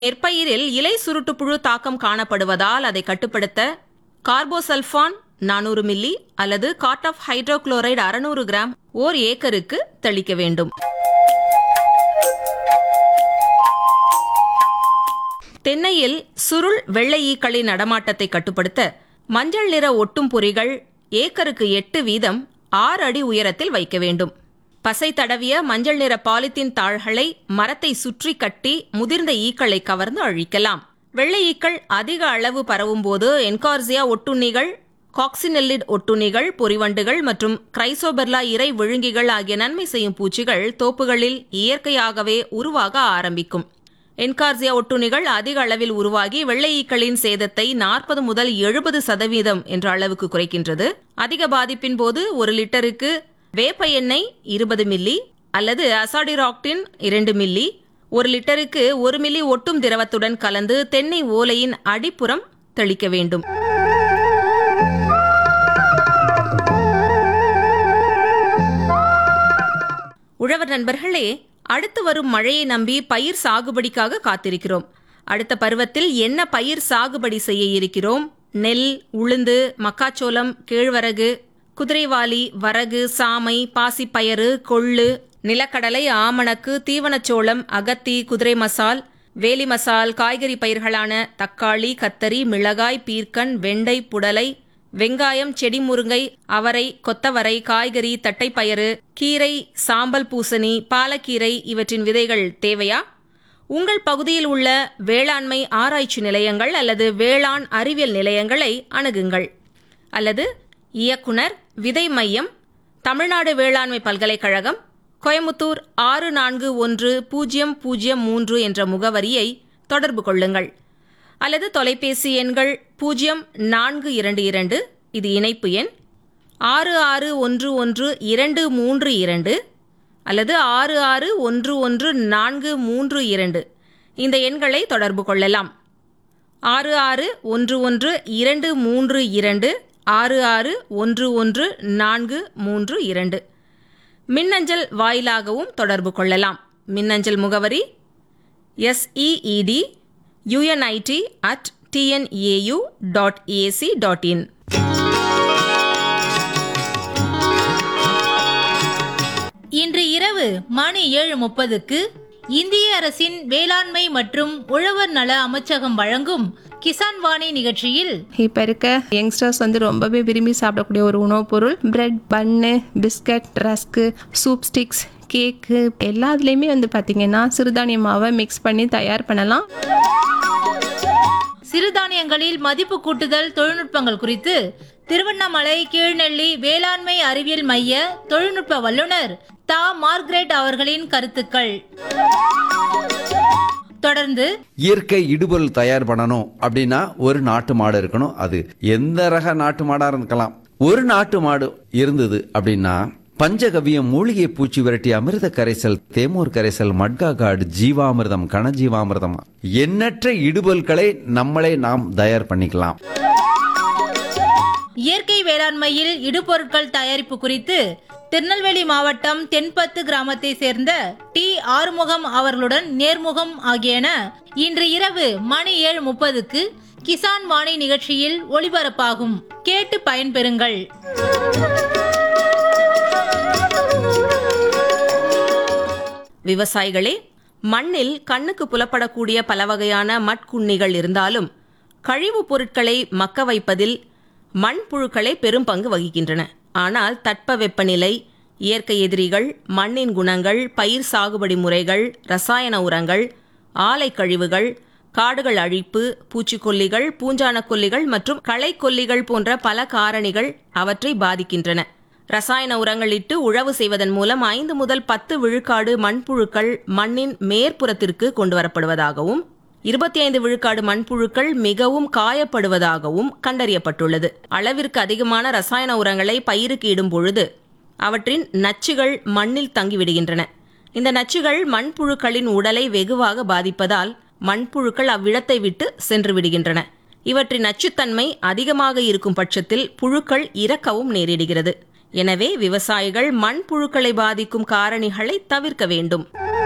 நெற்பயிரில் இலை சுருட்டுப்புழு தாக்கம் காணப்படுவதால் அதை கட்டுப்படுத்த கார்போசல்ஃபான் நானூறு மில்லி அல்லது காட் ஆஃப் ஹைட்ரோகுளோரைடு அறுநூறு கிராம் ஓர் ஏக்கருக்கு தெளிக்க வேண்டும் தென்னையில் சுருள் வெள்ளை ஈக்களின் நடமாட்டத்தை கட்டுப்படுத்த மஞ்சள் நிற ஒட்டும் பொறிகள் ஏக்கருக்கு எட்டு வீதம் ஆறு அடி உயரத்தில் வைக்க வேண்டும் பசை தடவிய மஞ்சள் நிற பாலித்தீன் தாள்களை மரத்தை சுற்றி கட்டி முதிர்ந்த ஈக்களை கவர்ந்து அழிக்கலாம் வெள்ளை ஈக்கள் அதிக அளவு பரவும்போது என்கார்சியா ஒட்டுண்ணிகள் காக்சினெல்லிட் ஒட்டுண்ணிகள் பொறிவண்டுகள் மற்றும் கிரைசோபெர்லா இறை விழுங்கிகள் ஆகிய நன்மை செய்யும் பூச்சிகள் தோப்புகளில் இயற்கையாகவே உருவாக ஆரம்பிக்கும் என்கார்சியா ஒட்டுண்ணிகள் அதிக அளவில் உருவாகி வெள்ளை ஈக்களின் சேதத்தை நாற்பது முதல் எழுபது சதவீதம் என்ற அளவுக்கு குறைக்கின்றது அதிக பாதிப்பின் போது ஒரு லிட்டருக்கு வேப்ப எண்ணெய் இருபது மில்லி அல்லது அசாடிராக்டின் இரண்டு மில்லி ஒரு லிட்டருக்கு ஒரு மில்லி ஒட்டும் திரவத்துடன் கலந்து தென்னை ஓலையின் அடிப்புறம் தெளிக்க வேண்டும் உழவர் நண்பர்களே அடுத்து வரும் மழையை நம்பி பயிர் சாகுபடிக்காக காத்திருக்கிறோம் அடுத்த பருவத்தில் என்ன பயிர் சாகுபடி செய்ய இருக்கிறோம் நெல் உளுந்து மக்காச்சோளம் கேழ்வரகு குதிரைவாலி வரகு சாமை பாசிப்பயறு கொள்ளு நிலக்கடலை ஆமணக்கு தீவனச்சோளம் அகத்தி குதிரை மசால் வேலி மசால் காய்கறி பயிர்களான தக்காளி கத்தரி மிளகாய் பீர்க்கன் வெண்டை புடலை வெங்காயம் செடி முருங்கை அவரை கொத்தவரை காய்கறி தட்டைப்பயறு கீரை சாம்பல் பூசணி பாலக்கீரை இவற்றின் விதைகள் தேவையா உங்கள் பகுதியில் உள்ள வேளாண்மை ஆராய்ச்சி நிலையங்கள் அல்லது வேளாண் அறிவியல் நிலையங்களை அணுகுங்கள் அல்லது இயக்குனர் விதை மையம் தமிழ்நாடு வேளாண்மை பல்கலைக்கழகம் கோயமுத்தூர் ஆறு நான்கு ஒன்று பூஜ்ஜியம் பூஜ்ஜியம் மூன்று என்ற முகவரியை தொடர்பு கொள்ளுங்கள் அல்லது தொலைபேசி எண்கள் பூஜ்ஜியம் நான்கு இரண்டு இரண்டு இது இணைப்பு எண் ஆறு ஆறு ஒன்று ஒன்று இரண்டு மூன்று இரண்டு அல்லது ஆறு ஆறு ஒன்று ஒன்று நான்கு மூன்று இரண்டு இந்த எண்களை தொடர்பு கொள்ளலாம் ஆறு ஆறு ஒன்று ஒன்று இரண்டு மூன்று இரண்டு ஆறு ஆறு ஒன்று ஒன்று நான்கு மூன்று இரண்டு மின்னஞ்சல் வாயிலாகவும் தொடர்பு கொள்ளலாம் மின்னஞ்சல் முகவரி SEED UNIT at TNAU dot AC dot in இன்று இரவு மணி ஏழு முப்பதுக்கு இந்திய அரசின் வேளாண்மை மற்றும் உழவர் நல அமைச்சகம் வழங்கும் கிசான் வாணி நிகழ்ச்சியில் இப்போ இருக்க யங்ஸ்டர்ஸ் வந்து ரொம்பவே விரும்பி சாப்பிடக்கூடிய ஒரு உணவுப் பொருள் bread bun biscuit rusk soup sticks cake எல்லாத்துலேயுமே வந்து பார்த்தீங்கன்னா சிறுதானிய மாவை மிக்ஸ் பண்ணி தயார் பண்ணலாம் சிறுதானியங்களில் மதிப்பு கூட்டுதல் தொழில்நுட்பங்கள் குறித்து திருவண்ணாமலை கீழ்நெல்லி வேளாண்மை அறிவியல் மைய தொழில்நுட்ப வல்லுநர் தா மார்க்ரெட் அவர்களின் கருத்துக்கள் தொடர்ந்து இயற்கை இடுபொருள் தயார் பண்ணணும் அப்படின்னா ஒரு நாட்டு மாடு இருக்கணும் அது எந்த ரக நாட்டு மாடா இருக்கலாம் ஒரு நாட்டு மாடு இருந்தது அப்படின்னா பஞ்சகவியம் மூலிகை பூச்சி விரட்டி அமிர்த கரைசல் தேமூர் கரைசல் மட்கா காடு ஜீவாமிர்தம் கனஜீவாமிர்தம் எண்ணற்ற இடுபொருட்களை நம்மளே நாம் தயார் பண்ணிக்கலாம் இயற்கை வேளாண்மையில் இடுபொருட்கள் தயாரிப்பு குறித்து திருநெல்வேலி மாவட்டம் தென்பத்து கிராமத்தை சேர்ந்த டி ஆறுமுகம் அவர்களுடன் நேர்முகம் ஆகியன இன்று இரவு மணி ஏழு முப்பதுக்கு கிசான் வாணி நிகழ்ச்சியில் ஒளிபரப்பாகும் கேட்டு பயன்பெறுங்கள் விவசாயிகளே மண்ணில் கண்ணுக்கு புலப்படக்கூடிய பல வகையான மட்குண்ணிகள் இருந்தாலும் கழிவுப் பொருட்களை மக்க வைப்பதில் மண்புழுக்களே பெரும் பங்கு வகிக்கின்றன ஆனால் தட்பவெப்பநிலை இயற்கை எதிரிகள் மண்ணின் குணங்கள் பயிர் சாகுபடி முறைகள் ரசாயன உரங்கள் ஆலை கழிவுகள் காடுகள் அழிப்பு பூச்சிக்கொல்லிகள் பூஞ்சான கொல்லிகள் மற்றும் களைக்கொல்லிகள் போன்ற பல காரணிகள் அவற்றை பாதிக்கின்றன ரசாயன உரங்கள் இட்டு உழவு செய்வதன் மூலம் ஐந்து முதல் பத்து விழுக்காடு மண்புழுக்கள் மண்ணின் மேற்புறத்திற்கு கொண்டு வரப்படுவதாகவும் இருபத்தி ஐந்து விழுக்காடு மண்புழுக்கள் மிகவும் காயப்படுவதாகவும் கண்டறியப்பட்டுள்ளது அளவிற்கு அதிகமான ரசாயன உரங்களை பயிருக்கு இடும் பொழுது அவற்றின் நச்சுகள் மண்ணில் தங்கிவிடுகின்றன இந்த நச்சுகள் மண்புழுக்களின் உடலை வெகுவாக பாதிப்பதால் மண்புழுக்கள் அவ்விடத்தை விட்டு சென்று விடுகின்றன இவற்றின் நச்சுத்தன்மை அதிகமாக இருக்கும் பட்சத்தில் புழுக்கள் இறக்கவும் நேரிடுகிறது எனவே விவசாயிகள் மண்புழுக்களை பாதிக்கும் காரணிகளை தவிர்க்க வேண்டும்